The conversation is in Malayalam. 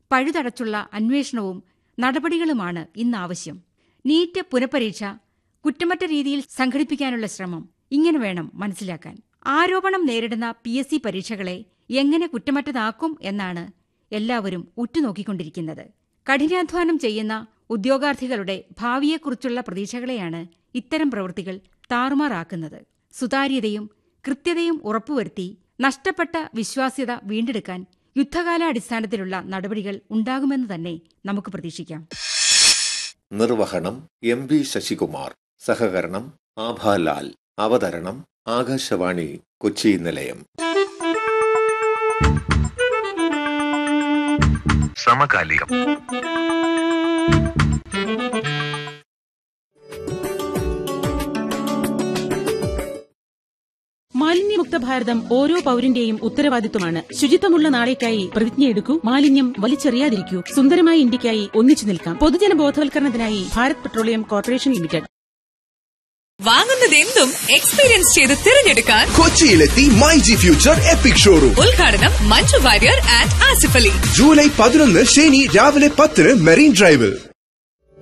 പഴുതടച്ചുള്ള അന്വേഷണവും നടപടികളുമാണ് ഇന്ന് ആവശ്യം നീറ്റ് പുനഃപരീക്ഷ കുറ്റമറ്റ രീതിയിൽ സംഘടിപ്പിക്കാനുള്ള ശ്രമം ഇങ്ങനെ വേണം മനസ്സിലാക്കാൻ ആരോപണം നേരിടുന്ന പി എസ് സി പരീക്ഷകളെ എങ്ങനെ കുറ്റമറ്റതാക്കും എന്നാണ് എല്ലാവരും ഉറ്റുനോക്കിക്കൊണ്ടിരിക്കുന്നത് കഠിനാധ്വാനം ചെയ്യുന്ന ഉദ്യോഗാർത്ഥികളുടെ ഭാവിയെക്കുറിച്ചുള്ള പ്രതീക്ഷകളെയാണ് ഇത്തരം പ്രവൃത്തികൾ താറുമാറാക്കുന്നത് സുതാര്യതയും കൃത്യതയും ഉറപ്പുവരുത്തി നഷ്ടപ്പെട്ട വിശ്വാസ്യത വീണ്ടെടുക്കാൻ യുദ്ധകാലാടിസ്ഥാനത്തിലുള്ള നടപടികൾ ഉണ്ടാകുമെന്ന് തന്നെ നമുക്ക് പ്രതീക്ഷിക്കാം നിർവഹണം എം വി ശശികുമാർ സഹകരണം ആഭാലാൽ അവതരണം ആകാശവാണി കൊച്ചി നിലയം സമകാലികം മാലിന്യമുക്ത ഭാരതം ഓരോ പൌരന്റെയും ഉത്തരവാദിത്വമാണ് ശുചിത്വമുള്ള നാളേക്കായി പ്രതിജ്ഞയെടുക്കൂ മാലിന്യം വലിച്ചെറിയാതിരിക്കൂ സുന്ദരമായ ഇന്ത്യക്കായി ഒന്നിച്ചു നിൽക്കാം പൊതുജന ബോധവൽക്കരണത്തിനായി ഭാരത് പെട്രോളിയം കോർപ്പറേഷൻ ലിമിറ്റഡ് വാങ്ങുന്നതെന്തും എക്സ്പീരിയൻസ് ചെയ്ത് തിരഞ്ഞെടുക്കാൻ കൊച്ചിയിലെത്തി my G future epic showroom ഉദ്ഘാടനം മഞ്ജു വാര്യർ ആൻഡ് ആസിഫ് അലി ജൂലൈ പതിനൊന്ന് ശനി രാവിലെ പത്തിന് മെറീൻ ഡ്രൈവിൽ